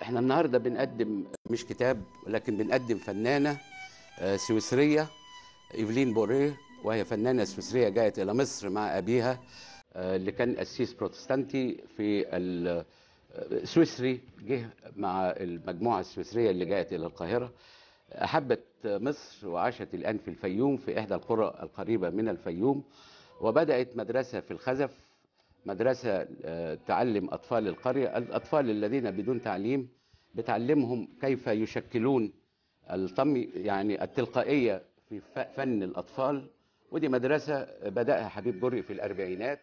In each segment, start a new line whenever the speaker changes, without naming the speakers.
احنا النهارده بنقدم مش كتاب ولكن بنقدم فنانه آه، سويسريه ايفلين بوريه وهي فنانه سويسريه جاءت الى مصر مع ابيها آه، اللي كان قسيس بروتستانتي في ال- آه، سويسري جه مع المجموعه السويسريه اللي جاءت الى القاهره احبت مصر وعاشت الان في الفيوم في احدى القرى القريبه من الفيوم وبدات مدرسه في الخزف مدرسة آه، تعلم أطفال القرية الأطفال الذين بدون تعليم بتعلمهم كيف يشكلون الطمي يعني التلقائية في ف- فن الأطفال ودي مدرسة بدأها حبيب جري في الأربعينات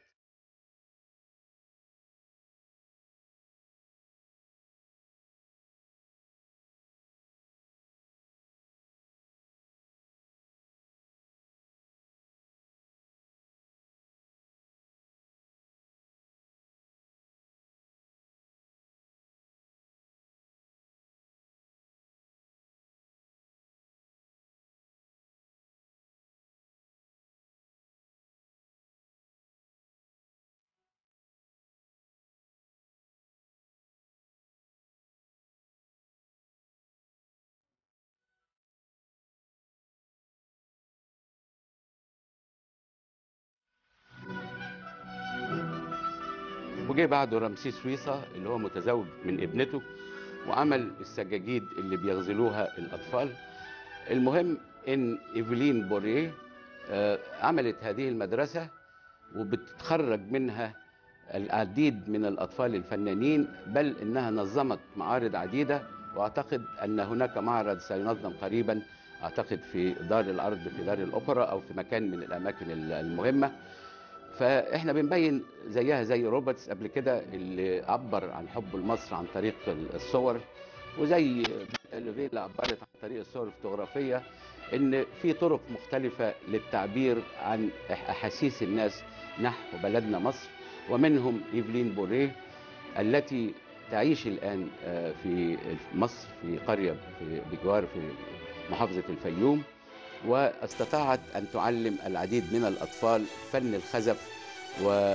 وجه بعده رمسيس سويصة اللي هو متزوج من ابنته وعمل السجاجيد اللي بيغزلوها الأطفال المهم إن إيفلين بوريه آه، عملت هذه المدرسة وبتتخرج منها العديد من الأطفال الفنانين بل إنها نظمت معارض عديدة وأعتقد أن هناك معرض سينظم قريبا أعتقد في دار العرض في دار الأوبرا أو في مكان من الأماكن المهمة فاحنا بنبين زيها زي روبرتس قبل كده اللي عبر عن حبه لمصر عن طريق الصور وزي اللي عبرت عن طريق الصور الفوتوغرافيه ان في طرق مختلفه للتعبير عن احاسيس الناس نحو بلدنا مصر ومنهم ايفلين بوريه التي تعيش الان آه، في مصر في قريه في بجوار في محافظه الفيوم واستطاعت ان تعلم العديد من الاطفال فن الخزف و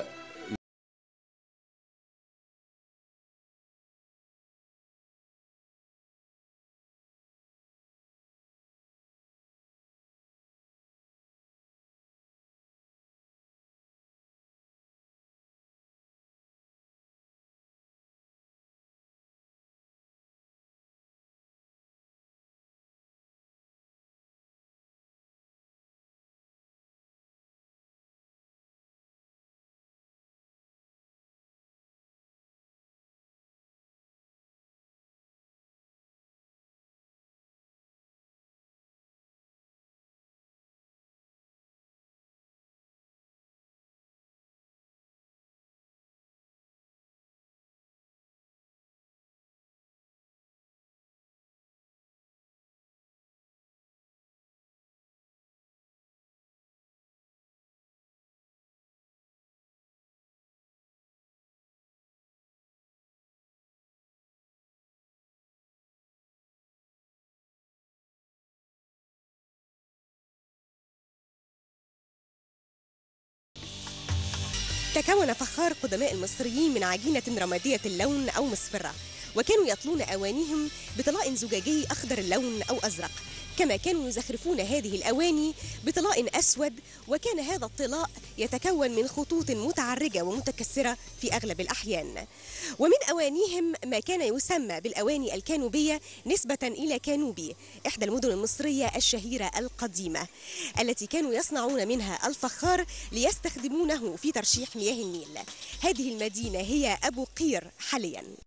تكون فخار قدماء المصريين من عجينة رمادية اللون أو مصفرة وكانوا يطلون أوانيهم بطلاء زجاجي أخضر اللون أو أزرق كما كانوا يزخرفون هذه الأواني بطلاء أسود وكان هذا الطلاء يتكون من خطوط متعرجة ومتكسرة في أغلب الأحيان ومن أوانيهم ما كان يسمى بالأواني الكانوبية نسبة إلى كانوبي إحدى المدن المصرية الشهيرة القديمة التي كانوا يصنعون منها الفخار ليستخدمونه في ترشيح مياه النيل هذه المدينة هي أبو قير حالياً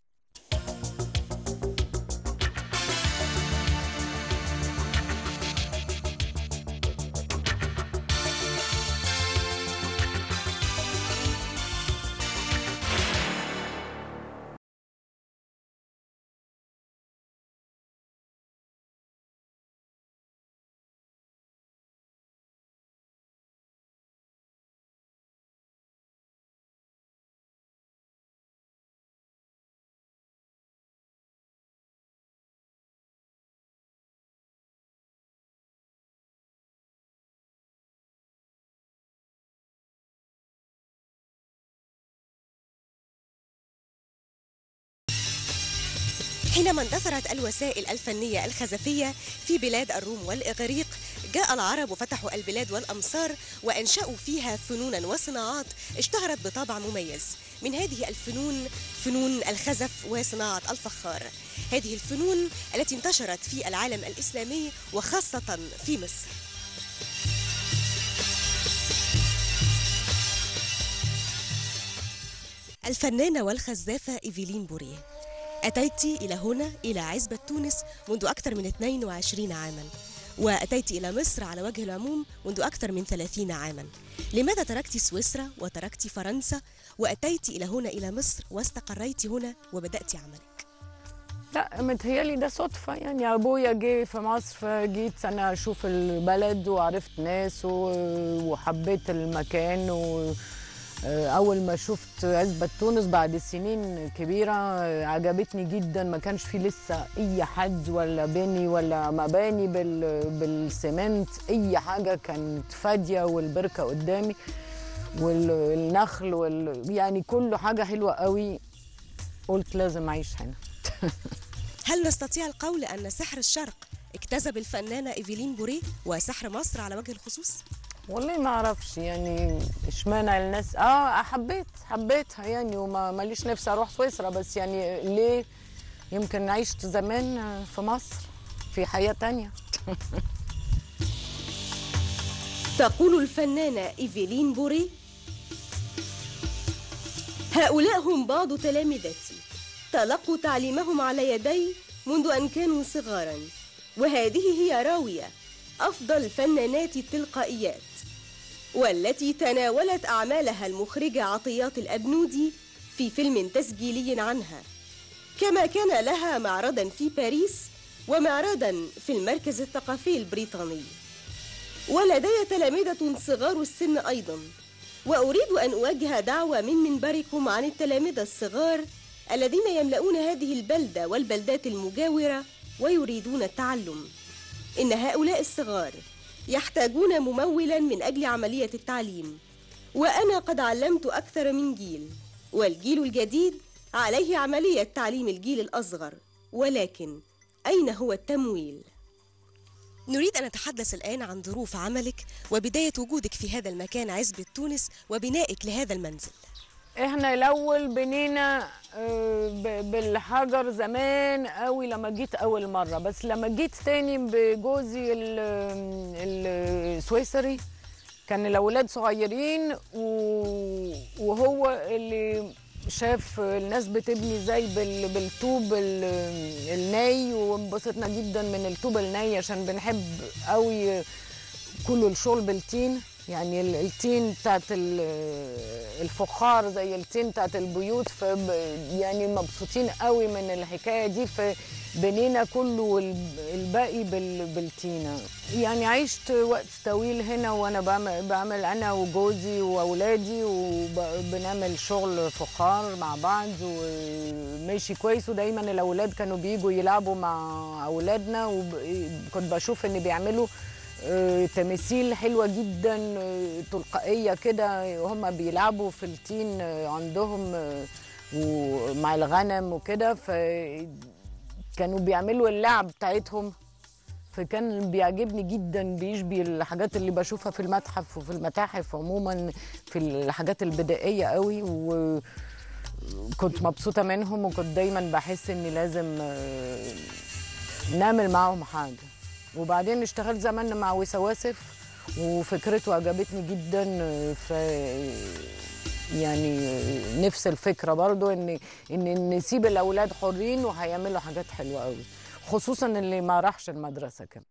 حينما اندثرت الوسائل الفنية الخزفية في بلاد الروم والإغريق جاء العرب وفتحوا البلاد والأمصار وأنشأوا فيها فنونا وصناعات اشتهرت بطابع مميز من هذه الفنون فنون الخزف وصناعة الفخار هذه الفنون التي انتشرت في العالم الإسلامي وخاصة في مصر الفنانة والخزافة إيفيلين بوريه أتيت إلى هنا إلى عزبة تونس منذ أكثر من 22 عاما وأتيت إلى مصر على وجه العموم منذ أكثر من 30 عاما لماذا تركت سويسرا وتركت فرنسا وأتيت إلى هنا إلى مصر واستقريت هنا وبدأت عملك
لا متهيألي ده صدفة يعني أبويا جه في مصر فجيت أنا أشوف البلد وعرفت ناس و- وحبيت المكان و أول ما شفت عزبة تونس بعد سنين كبيرة عجبتني جدا ما كانش في لسه أي حد ولا بني ولا مباني بال بالسمنت أي حاجة كانت فاضية والبركة قدامي والنخل وال يعني كله حاجة حلوة قوي قلت لازم أعيش هنا
هل نستطيع القول أن سحر الشرق اكتسب الفنانة إيفيلين بوريه وسحر مصر على وجه الخصوص؟
والله ما اعرفش يعني اشمعنى الناس اه حبيت حبيتها يعني وما ماليش نفسي اروح سويسرا بس يعني ليه يمكن عشت زمان في مصر في حياة تانية
تقول الفنانة إيفيلين بوري هؤلاء هم بعض تلامذتي تلقوا تعليمهم على يدي منذ أن كانوا صغارا وهذه هي راوية أفضل فنانات التلقائيات والتي تناولت أعمالها المخرجة عطيات الأبنودي في فيلم تسجيلي عنها كما كان لها معرضا في باريس ومعرضا في المركز الثقافي البريطاني ولدي تلامذة صغار السن أيضا وأريد أن أوجه دعوة من منبركم عن التلامذة الصغار الذين يملؤون هذه البلدة والبلدات المجاورة ويريدون التعلم إن هؤلاء الصغار يحتاجون ممولا من أجل عملية التعليم وأنا قد علمت أكثر من جيل والجيل الجديد عليه عملية تعليم الجيل الأصغر ولكن أين هو التمويل؟ نريد أن نتحدث الآن عن ظروف عملك وبداية وجودك في هذا المكان عزبة تونس وبنائك لهذا المنزل
احنا الاول بنينا آه، ب- بالحجر زمان قوي لما جيت اول مره بس لما جيت تاني بجوزي ال- السويسري كان الاولاد صغيرين و- وهو اللي شاف الناس بتبني زي بال- بالطوب ال- الناي وانبسطنا جدا من الطوب الناي عشان بنحب قوي كله الشغل بالتين يعني ال- التين بتاعت ال- الفخار زي التين بتاعت البيوت ف يعني مبسوطين قوي من الحكايه دي فبنينا كله والب- الباقي بال- بالتينه يعني عشت وقت طويل هنا وانا بعمل, بعمل انا وجوزي واولادي وبنعمل شغل فخار مع بعض وماشي كويس ودايما الاولاد كانوا بيجوا يلعبوا مع اولادنا وكنت بشوف ان بيعملوا آه، تماثيل حلوة جدا آه، تلقائية كده هم بيلعبوا في التين آه، عندهم آه، ومع الغنم وكده فكانوا بيعملوا اللعب بتاعتهم فكان بيعجبني جدا بيشبه الحاجات اللي بشوفها في المتحف وفي المتاحف عموما في الحاجات البدائية قوي وكنت مبسوطة منهم وكنت دايما بحس اني لازم آه، نعمل معاهم حاجة وبعدين اشتغلت زمان مع وسواسف وفكرته عجبتني جدا ف يعني نفس الفكره برضو ان ان نسيب الاولاد حرين وهيعملوا حاجات حلوه قوي خصوصا اللي ما راحش المدرسه كمان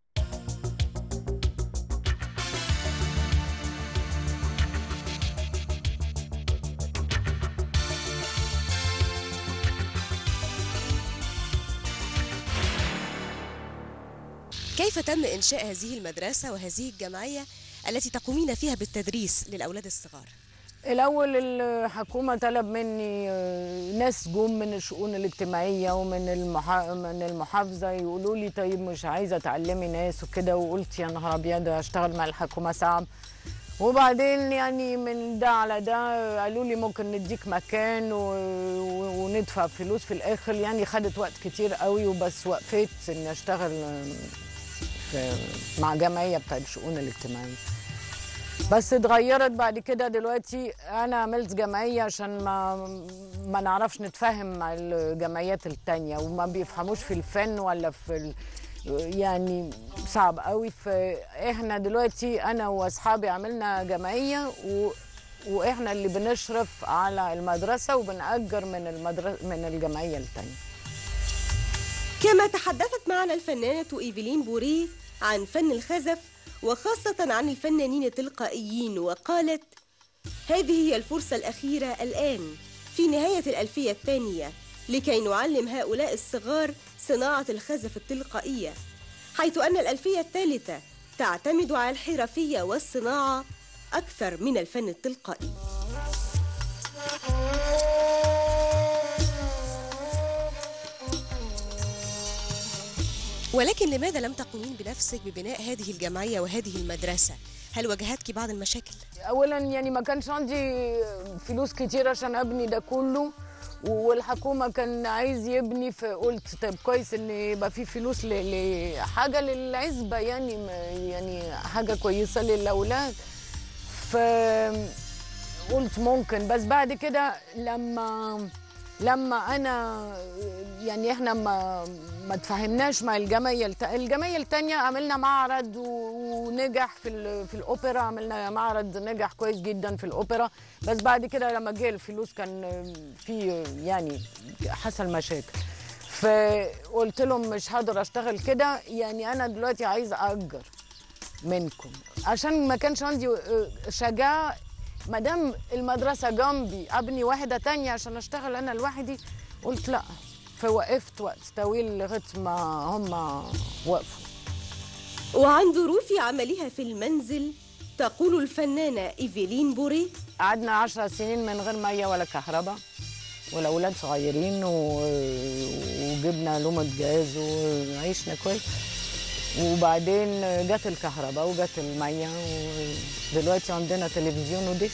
كيف تم إنشاء هذه المدرسة وهذه الجمعية التي تقومين فيها بالتدريس للأولاد الصغار؟
الاول الحكومه طلب مني آه، ناس جم من الشؤون الاجتماعيه ومن المحا... من المحافظه يقولوا لي طيب مش عايزه تعلمي ناس وكده وقلت يا نهار ابيض اشتغل مع الحكومه صعب وبعدين يعني من ده على ده قالوا لي ممكن نديك مكان و... و- وندفع فلوس في الاخر يعني خدت وقت كتير قوي وبس وقفت اني اشتغل في مع جمعيه بتاعت الشؤون الاجتماعيه بس اتغيرت بعد كده دلوقتي انا عملت جمعيه عشان ما ما نعرفش نتفاهم مع الجمعيات التانية وما بيفهموش في الفن ولا في ال... يعني صعب قوي فاحنا دلوقتي انا واصحابي عملنا جمعيه و... واحنا اللي بنشرف على المدرسه وبنأجر من المدرسه من الجمعيه التانية
كما تحدثت معنا الفنانة إيفلين بوريه عن فن الخزف وخاصة عن الفنانين التلقائيين وقالت هذه هي الفرصة الأخيرة الآن في نهاية الألفية الثانية لكي نعلم هؤلاء الصغار صناعة الخزف التلقائية حيث أن الألفية الثالثة تعتمد على الحرفية والصناعة أكثر من الفن التلقائي ولكن لماذا لم تقومين بنفسك ببناء هذه الجمعية وهذه المدرسة؟ هل واجهتك بعض المشاكل؟
اولا يعني ما كانش عندي فلوس كتير عشان ابني ده كله والحكومه كان عايز يبني فقلت طيب كويس ان يبقى في فلوس ل- لحاجه للعزبه يعني ما- يعني حاجه كويسه للاولاد ف قلت ممكن بس بعد كده لما لما انا يعني احنا ما ما تفاهمناش مع الجمعيه الت... الجمعيه التانية عملنا معرض و- ونجح في ال... في الاوبرا عملنا معرض نجح كويس جدا في الاوبرا بس بعد كده لما جه الفلوس كان في يعني حصل مشاكل فقلت لهم مش هقدر اشتغل كده يعني انا دلوقتي عايزه اجر منكم عشان ما كانش عندي آه، شجاعه ما دام المدرسه جنبي ابني واحده تانية عشان اشتغل انا لوحدي قلت لا فوقفت وقت طويل لغايه ما هم وقفوا
وعن ظروف عملها في المنزل تقول الفنانة إيفلين بوري
قعدنا عشر سنين من غير ميه ولا كهرباء والاولاد صغيرين و... وجبنا لمبة جاز وعيشنا كويس وبعدين جت الكهرباء وجت الميه ودلوقتي عندنا تلفزيون ودش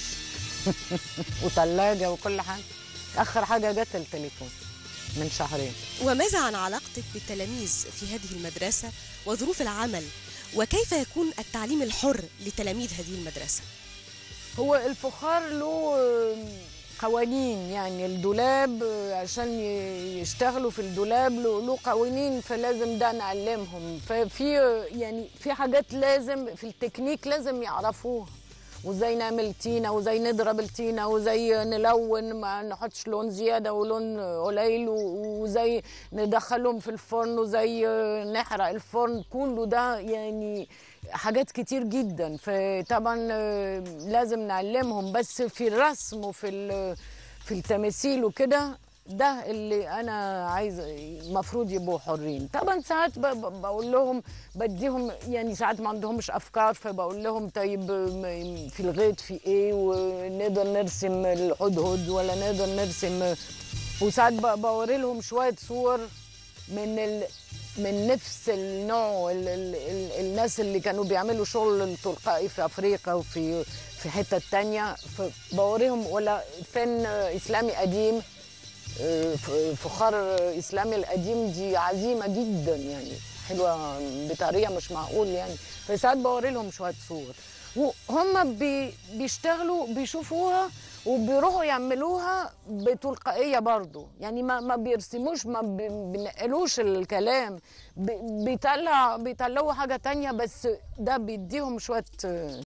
وثلاجه وكل حاجه اخر حاجه جت التليفون من شهرين
وماذا عن علاقتك بالتلاميذ في هذه المدرسة وظروف العمل وكيف يكون التعليم الحر لتلاميذ هذه المدرسة؟
هو الفخار له قوانين يعني الدولاب عشان ي- يشتغلوا في الدولاب له له قوانين فلازم ده نعلمهم ففي يعني في حاجات لازم في التكنيك لازم يعرفوها وازاي نعمل تينة وازاي نضرب التينة وازاي نلون ما نحطش لون زيادة ولون قليل و- وازاي ندخلهم في الفرن وزي نحرق الفرن كله ده يعني حاجات كتير جدا فطبعا آه، لازم نعلمهم بس في الرسم وفي ال- في التماثيل وكده ده اللي انا عايز المفروض يبقوا حرين طبعا ساعات ب- ب- بقول لهم بديهم يعني ساعات ما عندهمش افكار فبقول لهم طيب م- في الغيط في ايه ونقدر نرسم الهدهد ولا نقدر نرسم وساعات ب- بوري لهم شويه صور من ال... من نفس النوع ال... ال... ال... الناس اللي كانوا بيعملوا شغل التلقائي في افريقيا وفي في حته تانية فبوريهم ولا فن اسلامي قديم آه، ف- فخار اسلامي القديم دي عظيمه جدا يعني حلوه بطريقه مش معقول يعني فساعات بوري لهم شويه صور وهم بي بيشتغلوا بيشوفوها وبيروحوا يعملوها بتلقائيه برضو يعني ما ما بيرسموش ما بي- بينقلوش الكلام بي- بيطلع بيطلعوا حاجه تانية بس ده بيديهم شويه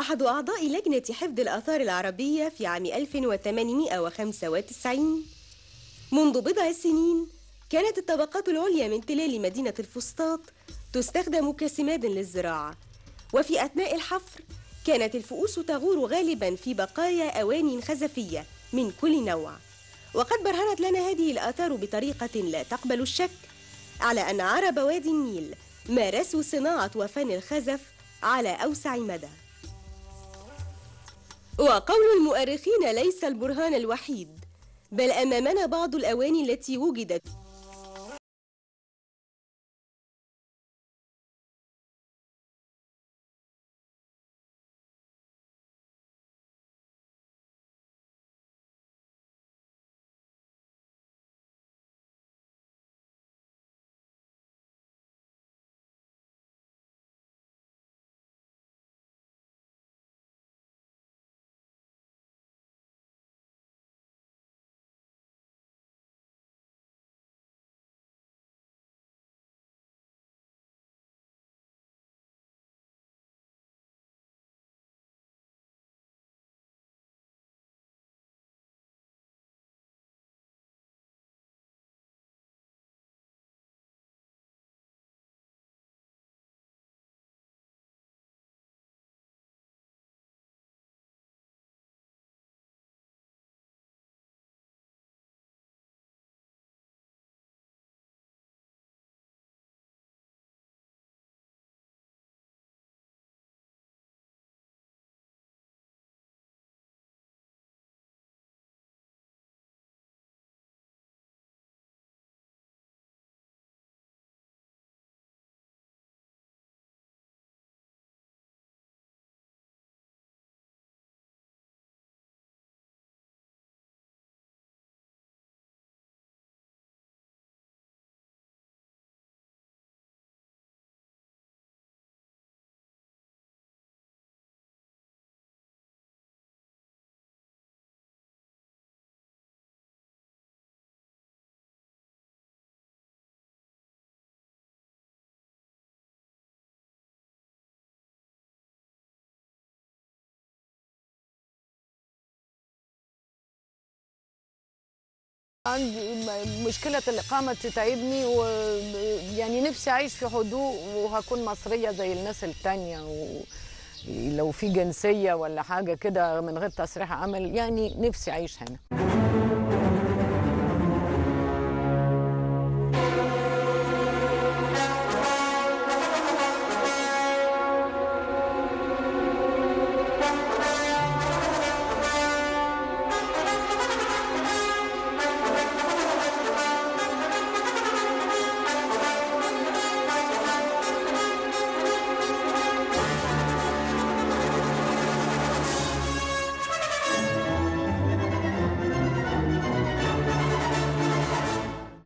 أحد أعضاء لجنة حفظ الآثار العربية في عام 1895 منذ بضع سنين كانت الطبقات العليا من تلال مدينة الفسطاط تستخدم كسماد للزراعة وفي أثناء الحفر كانت الفؤوس تغور غالبا في بقايا أواني خزفية من كل نوع وقد برهنت لنا هذه الآثار بطريقة لا تقبل الشك على أن عرب وادي النيل مارسوا صناعة وفن الخزف على أوسع مدى وقول المؤرخين ليس البرهان الوحيد بل أمامنا بعض الأواني التي وجدت
عندي م- مشكلة الإقامة تتعبني ويعني نفسي أعيش في هدوء وهكون مصرية زي الناس التانية ولو في جنسية ولا حاجة كده من غير تصريح عمل يعني نفسي أعيش هنا